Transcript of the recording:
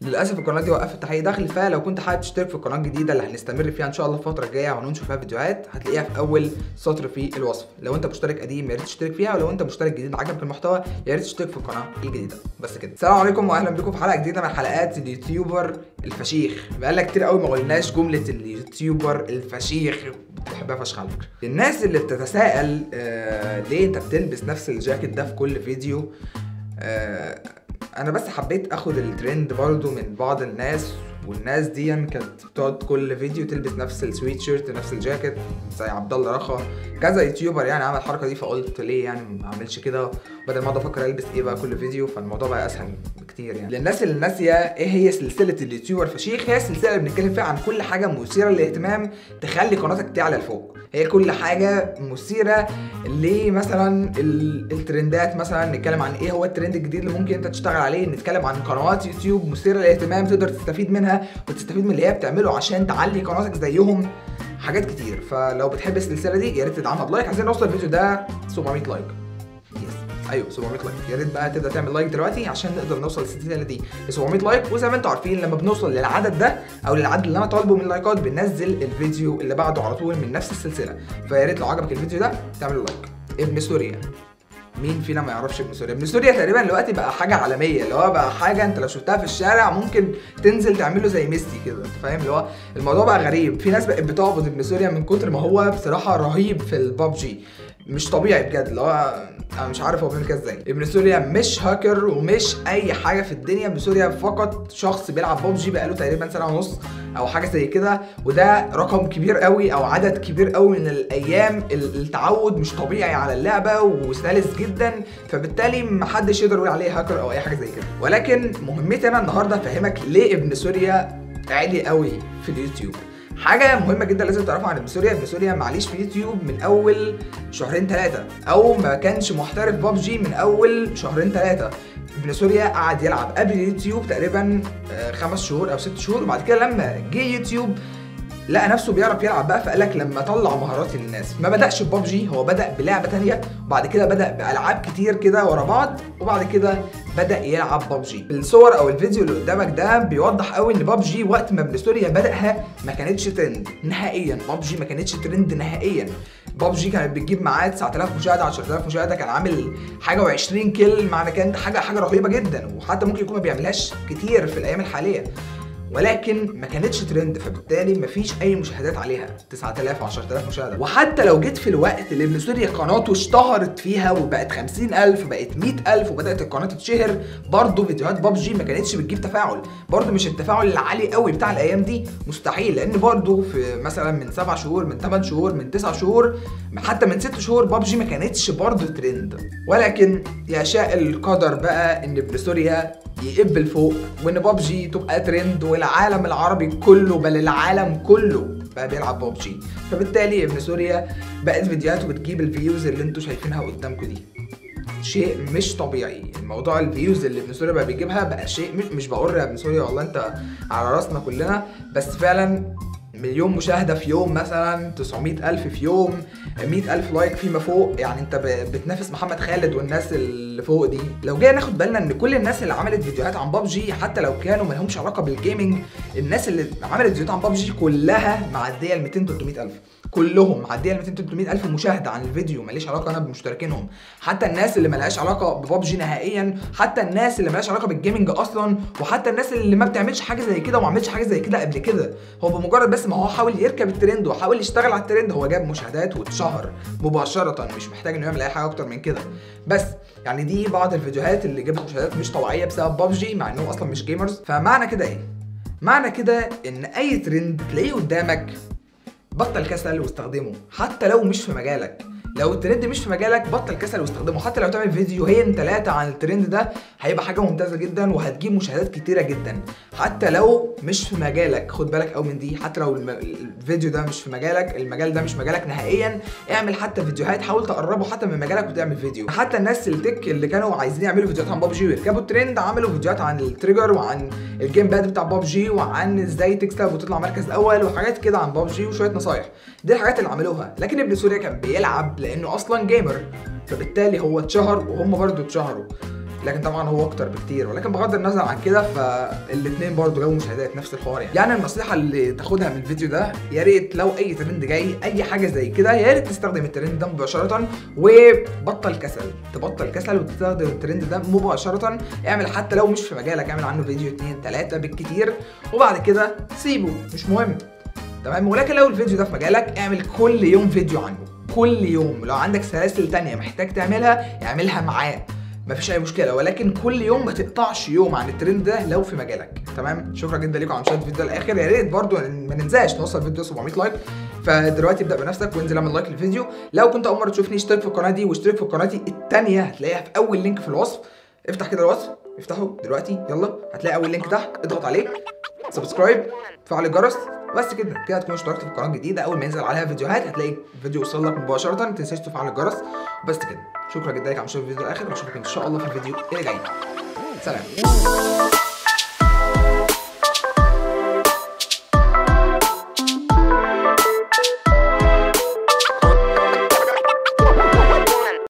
للاسف القناه دي وقفت تحقيق دخل فلو كنت حابب تشترك في القناه الجديده اللي هنستمر فيها ان شاء الله الفتره الجايه وهننشر فيها فيديوهات هتلاقيها في اول سطر في الوصف لو انت مشترك قديم يا ريت تشترك فيها ولو انت مشترك جديد عجبك المحتوى يا ريت تشترك في القناه الجديده بس كده السلام عليكم واهلا بكم في حلقه جديده من حلقات اليوتيوبر الفشيخ بقالنا كتير قوي ما قلناش جمله اليوتيوبر الفشيخ بحبها فشخ على فكره الناس اللي بتتساءل آه ليه انت بتلبس نفس الجاكيت ده في كل فيديو آه انا بس حبيت اخد الترند برضو من بعض الناس والناس دي كانت بتقعد كل فيديو تلبس نفس السويت شيرت نفس الجاكيت زي عبد الله رخا كذا يوتيوبر يعني عمل الحركه دي فقلت ليه يعني ما اعملش كده بدل ما اقعد افكر البس ايه بقى كل فيديو فالموضوع بقى اسهل بكتير يعني للناس اللي ناسيه ايه هي سلسله اليوتيوبر فشيخ هي السلسله اللي بنتكلم فيها عن كل حاجه مثيره للاهتمام تخلي قناتك تعلى لفوق هي كل حاجه مثيره لمثلا الترندات مثلا نتكلم عن ايه هو الترند الجديد اللي ممكن انت تشتغل عليه نتكلم عن قنوات يوتيوب مثيره للاهتمام تقدر تستفيد منها وتستفيد من اللي هي بتعمله عشان تعلي قناتك زيهم حاجات كتير فلو بتحب السلسله دي يا ريت تدعمها بلايك عايزين نوصل الفيديو ده 700 لايك يس ايوه 700 لايك يا ريت بقى تبدا تعمل لايك دلوقتي عشان نقدر نوصل السلسله دي ل 700 لايك وزي ما انتم عارفين لما بنوصل للعدد ده او للعدد اللي انا طالبه من اللايكات بننزل الفيديو اللي بعده على طول من نفس السلسله فيا ريت لو عجبك الفيديو ده تعمل لايك ابن سوريا مين فينا ما يعرفش ابن سوريا ابن سوريا تقريبا دلوقتي بقى حاجه عالميه اللي هو بقى حاجه انت لو شفتها في الشارع ممكن تنزل تعمله زي ميسي كده انت فاهم اللي هو الموضوع بقى غريب في ناس بقت بتعبد ابن سوريا من كتر ما هو بصراحه رهيب في البابجي مش طبيعي بجد اللي هو انا مش عارف هو بيعمل كده ازاي ابن سوريا مش هاكر ومش اي حاجه في الدنيا ابن سوريا فقط شخص بيلعب ببجي بقاله تقريبا سنه ونص او حاجه زي كده وده رقم كبير قوي او عدد كبير قوي من الايام التعود مش طبيعي على اللعبه وسلس جدا فبالتالي محدش يقدر يقول عليه هاكر او اي حاجه زي كده ولكن مهمتي انا النهارده افهمك ليه ابن سوريا عالي قوي في اليوتيوب حاجه مهمه جدا لازم تعرفها عن ابن سوريا ابن سوريا معليش في يوتيوب من اول شهرين ثلاثه او ما كانش محترف ببجي من اول شهرين ثلاثه ابن سوريا قعد يلعب قبل اليوتيوب تقريبا خمس شهور او ست شهور وبعد كده لما جه يوتيوب لقى نفسه بيعرف يلعب بقى فقال لك لما اطلع مهاراتي للناس ما بداش ببجي هو بدا بلعبه تانية وبعد كده بدا بالعاب كتير كده ورا بعض وبعد كده بدا يلعب ببجي الصور او الفيديو اللي قدامك ده بيوضح قوي ان ببجي وقت ما ابن سوريا بداها ما كانتش ترند نهائيا ببجي ما كانتش ترند نهائيا ببجي كانت بتجيب معاه 9000 مشاهده 10000 مشاهده كان عامل حاجه و20 كيل معنى كانت حاجه حاجه رهيبه جدا وحتى ممكن يكون ما بيعملهاش كتير في الايام الحاليه ولكن ما كانتش ترند فبالتالي ما فيش اي مشاهدات عليها 9000 10000 مشاهده وحتى لو جيت في الوقت اللي ابن سوريا قناته اشتهرت فيها وبقت 50000 بقت 100000 وبدات القناه تتشهر برضه فيديوهات ببجي ما كانتش بتجيب تفاعل برضه مش التفاعل العالي قوي بتاع الايام دي مستحيل لان برضه في مثلا من 7 شهور من 8 شهور من 9 شهور حتى من 6 شهور ببجي ما كانتش برضه ترند ولكن يشاء القدر بقى ان ابن سوريا يقب لفوق وان ببجي تبقى ترند والعالم العربي كله بل العالم كله بقى بيلعب ببجي فبالتالي ابن سوريا بقت فيديوهاته بتجيب الفيوز اللي انتوا شايفينها قدامكم دي شيء مش طبيعي الموضوع الفيوز اللي ابن سوريا بقى بيجيبها بقى شيء مش, مش بقر يا ابن سوريا والله انت على راسنا كلنا بس فعلا مليون مشاهدة في يوم مثلا 900 ألف في يوم 100 ألف لايك فيما فوق يعني انت بتنافس محمد خالد والناس اللي فوق دي لو جينا ناخد بالنا ان كل الناس اللي عملت فيديوهات عن ببجي حتى لو كانوا ما لهمش علاقة بالجيمنج الناس اللي عملت فيديوهات عن ببجي كلها معدية ال 200 300 ألف كلهم معديه ال 200 300 الف مشاهده عن الفيديو ماليش علاقه انا بمشتركينهم حتى الناس اللي ملهاش علاقه ببجي نهائيا حتى الناس اللي ملهاش علاقه بالجيمنج اصلا وحتى الناس اللي ما بتعملش حاجه زي كده وما عملتش حاجه زي كده قبل كده هو بمجرد بس ما هو حاول يركب الترند وحاول يشتغل على الترند هو جاب مشاهدات واتشهر مباشره مش محتاج انه يعمل اي حاجه اكتر من كده بس يعني دي بعض الفيديوهات اللي جابت مشاهدات مش طبيعيه بسبب ببجي مع انهم اصلا مش جيمرز فمعنى كده ايه معنى كده ان اي ترند تلاقيه قدامك بطل كسل واستخدمه حتى لو مش في مجالك لو الترند مش في مجالك بطل كسل واستخدمه حتى لو تعمل فيديوهين ثلاثة عن الترند ده هيبقى حاجة ممتازة جدا وهتجيب مشاهدات كتيرة جدا حتى لو مش في مجالك خد بالك قوي من دي حتى لو الم... الفيديو ده مش في مجالك المجال ده مش مجالك نهائيا اعمل حتى فيديوهات حاول تقربه حتى من مجالك وتعمل فيديو حتى الناس التك اللي كانوا عايزين يعملوا فيديوهات عن بابجي ويركبوا الترند عملوا فيديوهات عن التريجر وعن الجيم باد بتاع بابجي وعن ازاي تكسب وتطلع مركز اول وحاجات كده عن بابجي وشويه نصايح دي الحاجات اللي عملوها لكن ابن سوريا كان بيلعب لانه اصلا جيمر فبالتالي هو اتشهر وهم برضه اتشهروا لكن طبعا هو اكتر بكتير ولكن بغض النظر عن كده فالاثنين برضه جابوا مشاهدات نفس الحوار يعني يعني النصيحه اللي تاخدها من الفيديو ده يا ريت لو اي ترند جاي اي حاجه زي كده يا ريت تستخدم الترند ده مباشره وبطل كسل تبطل كسل وتستخدم الترند ده مباشره اعمل حتى لو مش في مجالك اعمل عنه فيديو اتنين تلاته بالكتير وبعد كده سيبه مش مهم تمام ولكن لو الفيديو ده في مجالك اعمل كل يوم فيديو عنه كل يوم لو عندك سلاسل تانية محتاج تعملها اعملها معاه مفيش اي مشكله ولكن كل يوم ما تقطعش يوم عن الترند ده لو في مجالك تمام شكرا جدا ليكم على مشاهده الفيديو للاخر يا ريت برضو ما ننساش نوصل فيديو 700 لايك فدلوقتي ابدا بنفسك وانزل اعمل لايك للفيديو لو كنت اول مره تشوفني اشترك في القناه دي واشترك في قناتي الثانيه هتلاقيها في اول لينك في الوصف افتح كده الوصف افتحه دلوقتي يلا هتلاقي اول لينك تحت اضغط عليه سبسكرايب فعل الجرس بس كده كده تكون اشتركت في القناه الجديده اول ما ينزل عليها فيديوهات هتلاقي الفيديو وصل لك مباشره ما تنساش تفعل الجرس بس كده شكرا جدا لك على مشاهده الفيديو الاخر واشوفك ان شاء الله في الفيديو اللي جاي سلام